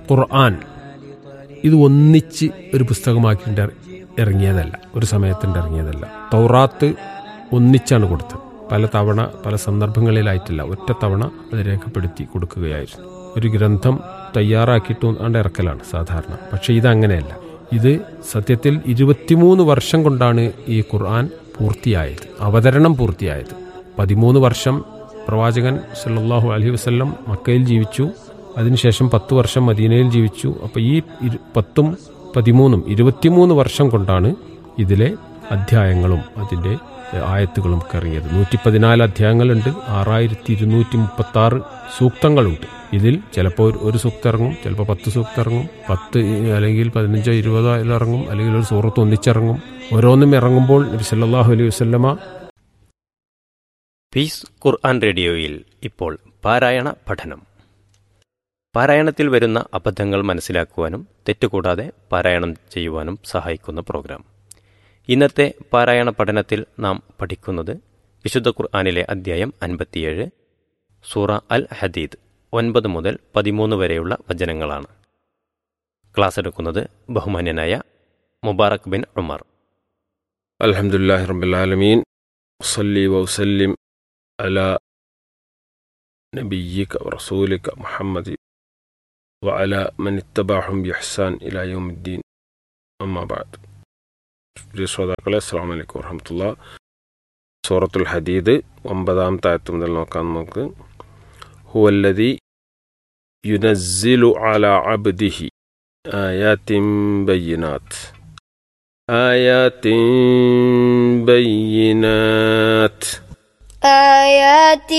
ഖുർആൻ ഇത് ഒന്നിച്ച് ഒരു പുസ്തകമാക്കിയിട്ട് ഇറങ്ങിയതല്ല ഒരു സമയത്തിൻ്റെ ഇറങ്ങിയതല്ല തൗറാത്ത് ഒന്നിച്ചാണ് കൊടുത്തത് പല തവണ പല സന്ദർഭങ്ങളിലായിട്ടില്ല ഒറ്റ തവണ അത് രേഖപ്പെടുത്തി കൊടുക്കുകയായിരുന്നു ഒരു ഗ്രന്ഥം തയ്യാറാക്കിയിട്ട് ആണ്ട് ഇറക്കലാണ് സാധാരണ പക്ഷേ ഇതങ്ങനെയല്ല ഇത് സത്യത്തിൽ ഇരുപത്തിമൂന്ന് വർഷം കൊണ്ടാണ് ഈ ഖുർആൻ പൂർത്തിയായത് അവതരണം പൂർത്തിയായത് പതിമൂന്ന് വർഷം പ്രവാചകൻ സല്ലല്ലാഹു അലൈഹി വസല്ലം മക്കയിൽ ജീവിച്ചു അതിനുശേഷം പത്ത് വർഷം മദീനയിൽ ജീവിച്ചു അപ്പോൾ ഈ ഇരു- പത്തും പതിമൂന്നും ഇരുപത്തിമൂന്ന് വർഷം കൊണ്ടാണ് ഇതിലെ അധ്യായങ്ങളും അതിൻ്റെ എഹ്, ആയത്തുകളും ഒക്കെ ഇറങ്ങിയത് നൂറ്റി പതിനാല് അധ്യായങ്ങളുണ്ട് ആറായിരത്തി ഇരുന്നൂറ്റി മുപ്പത്തി ആറ് സൂക്തങ്ങളുണ്ട് ഇതിൽ ചിലപ്പോൾ ഒരു- ഒരു സൂക്തം ഇറങ്ങും ചിലപ്പോൾ പത്ത് സൂക്തം ഇറങ്ങും പത്ത് ഇ- അല്ലെങ്കിൽ പതിനഞ്ചോ ഇരുപതോ അതിൽ ഇറങ്ങും അല്ലെങ്കിൽ ഒരു സൂറത്ത് ഒന്നിച്ചിറങ്ങും ഓരോന്നും ഇറങ്ങുമ്പോൾ നബി സല്ലല്ലാഹു അലൈഹി വസല്ലമ പീസ് ഖുർആൻ റേഡിയോയിൽ ഇപ്പോൾ പാരായണ പഠനം പാരായണത്തിൽ വരുന്ന അബദ്ധങ്ങൾ മനസ്സിലാക്കുവാനും തെറ്റുകൂടാതെ പാരായണം ചെയ്യുവാനും സഹായിക്കുന്ന പ്രോഗ്രാം ഇന്നത്തെ പാരായണ പഠനത്തിൽ നാം പഠിക്കുന്നത് വിശുദ്ധ ഖുർആനിലെ അദ്ധ്യായം അൻപത്തിയേഴ് സൂറ അൽ ഹദീദ് ഒൻപത് മുതൽ പതിമൂന്ന് വരെയുള്ള വചനങ്ങളാണ് ക്ലാസ് എടുക്കുന്നത് ബഹുമാന്യനായ മുബാറക് ബിൻ ഉമർ الحمد لله رب العالمين أصلي وأسلم على نبيك ورسولك محمد وعلى من اتبعهم بإحسان إلى يوم الدين أما بعد പ്രിയ ശ്രോതാക്കളെ അസ്സാം വലൈക്കും വർഹമത്തുള്ള സൂറത്തുൽ ഹദീദ് ഒമ്പതാമത്തെ ആയത്ത് മുതൽ നോക്കാം നമുക്ക് ഹുവല്ലതി യുനസ്സിലു അല അബ്ദിഹി ആയാത്തിൻ ബയ്യിനാത്ത് آيات بينات آيات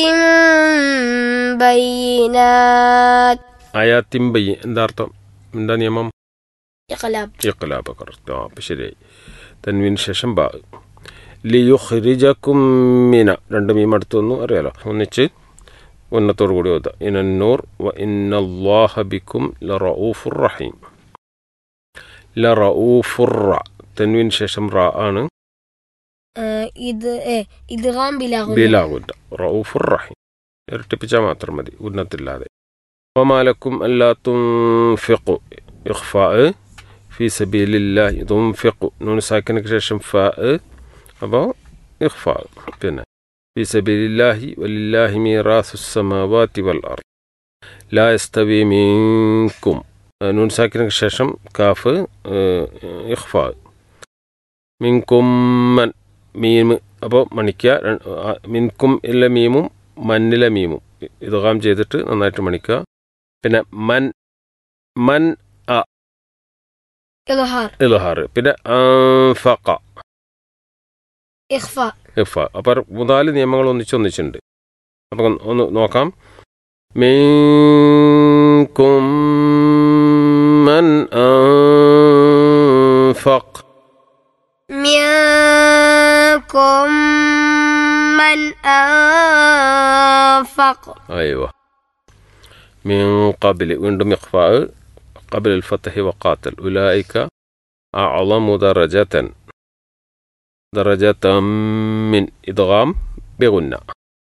بينات ആയാത്തിൻ ബയ്യ എന്താ അർത്ഥം എന്താ നിയമം إقلاب ഇഖ്ലാബ് കറക്റ്റ് ആ അപ്പം ശരിയായി തൻവിന് ശേഷം ബാ ലിയുഖ്രിജക്കും മിന രണ്ട് മീം അടുത്ത് വന്നു അറിയാലോ ഒന്നിച്ച് ഉന്നത്തോടു കൂടി ഓതാ ഇനന്നൂർ വ ഇന്നല്ലാഹ ബിക്കും ലറഊഫുർ റഹീം ലറഊഫുർ റ തൻവിന് ശേഷം റ ആണ് آه، إد إيه إدغام بلا غنى ബിലാഗുല്ല റഊഫുർ റഹീം ഇരട്ടിപ്പിച്ചാൽ മാത്രം മതി ഉന്നത്തില്ലാതെ ഒമാലക്കും അല്ലാത്തും ഫിഖു ഇഖ്ഫാ ഫി സബീലില്ലാഹി തുംഫിഖു നൂൻ സാക്കിനക്ക് ശേഷം ഫാ അപ്പോൾ ഇഖ്ഫാ പിന്നെ ഫി സബീലില്ലാഹി വലില്ലാഹി മീറാസു സമാവാതി വൽ അർദ് ലാ യസ്തവി മീൻകും നൂൻ സാക്കിനക്ക് ശേഷം കാഫ് ഇഖ്ഫാ മിൻകും മൻ മീം അപ്പോൾ മണിക്കുക ര- ആ, മിൻകും ഇല്ല മീമും മന്നിലെ മീമും ഇതുകാം ചെയ്തിട്ട് നന്നായിട്ട് മണിക്കുക പിന്നെ മൻ മൻ إظهار ഇൽഹാർ പിന്നെ അൻഫഖ إخفاء ഇഫ അപ്പോൾ മൂന്നാല് നിയമങ്ങൾ ഒന്നിച്ചൊന്നിച്ചുണ്ട് അപ്പം ഒന്ന് നോക്കാം മീൻകും മൻ അൻഫഖ منكم من أنفق أيوة من قبل ويندم إخفاء قبل الفتح وقاتل أولئك أعظم درجة درجة من إدغام بغنى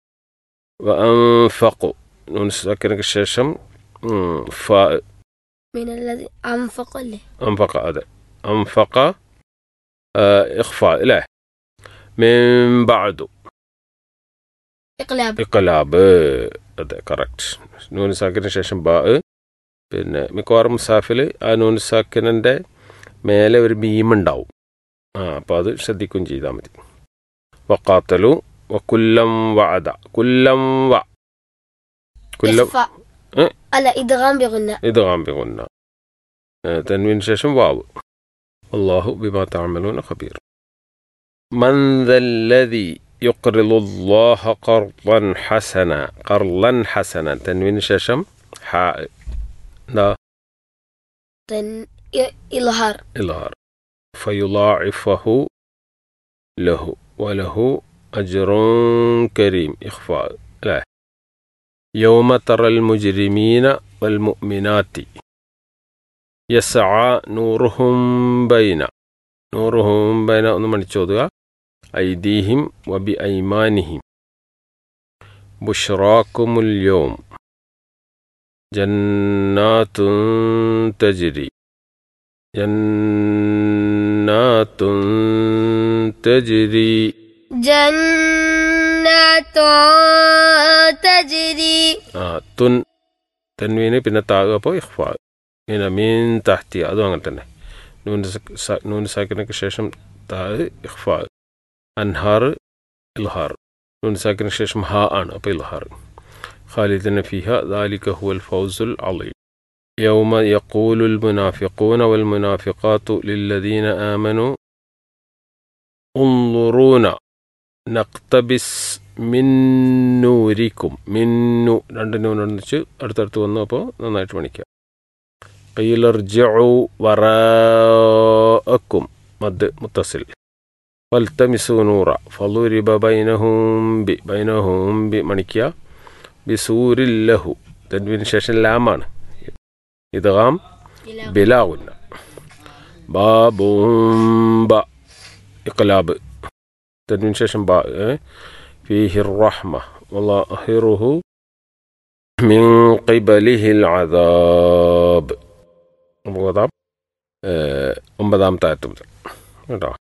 وأنفقوا نون ساكن الشاشم مم، فاء من الذي أنفق له أنفق هذا أنفق آه إخفاء له من بعد إقلاب ഇക്കലാബ് അതെ കറക്റ്റ് നൂന് സാക്കിന് ശേഷം ബാ പിന്നെ മിക്കവാറും മുസാഫിൽ ആ നൂന് സാക്കിനൻ്റെ മേലെ ഒരു ബീമുണ്ടാവും ആ അപ്പോൾ അത് ശ്രദ്ധിക്കുകയും ചെയ്താൽ മതി വക്കാത്തലു വക്കുല്ലം വഅദ കുല്ലം വ കുല്ലം إخفاء إيه؟ ألا إدغام بغنى ഇത് കാമ്പിക്കുന്ന തൻവിന് ശേഷം വാവ് അള്ളാഹു ബിമാ താമലൂന ഖബീർ من ذا الذي يقرض الله قرضا حسنا قرضا حسنا تنوين ششم حاء لا تن إ- إظهار إظهار فيضاعفه له وله أجر كريم إخفاء لا يوم ترى المجرمين والمؤمنات يسعى نورهم بين نورهم بين ഒന്ന് മണിച്ചോതുക أيديهم وبأيمانهم بشراكم اليوم جنات تجري جنات تجري جنات تجري ആ തുൻ തൻവീന് പിന്നെ താഴെ അപ്പോൾ ഇഖ്ഫാ പിന്നെ മീൻ താഹ്തി അതും അങ്ങനെ തന്നെ നൂൻ സ- നൂൻ സാക്കിനൊക്കെ ശേഷം താഴ് ഇഖ്ഫാ അൻഹാർ ഇൽഹാർ നൂൻ സാക്കിന് ശേഷം ഹ ആണ് അപ്പോൾ ഇൽഹാർ خالدين فيها ذلك هو الفوز العظيم يوم يقول المنافقون والمنافقات للذين آمنوا انظرونا നക്തബിസ് മിന്നൂരിക്കും മിന്നു രണ്ട് നൂൻ ഒന്നിച്ച് അടുത്തടുത്ത് വന്നു അപ്പോൾ നന്നായിട്ട് പണിക്കുക കയ്യിലർജു വറക്കും മദ് മുത്തസിൽ ഫൽത്തമിസു നൂറ ഫലുരിബ ബൈനഹൂം ബി ബൈനഹൂം ബി മണിക്കുക ബിസൂരില്ലഹു തൻവിന് ശേഷം ലാമാണ് ഇതാം ബിലാവുന്ന ബാബൂംബ ഇഖ്ലാബ് تنوين شاشن باء إيه؟ فيه الرحمة وظاهره من قبله العذاب وضع أم بدام تاتم കേട്ടോ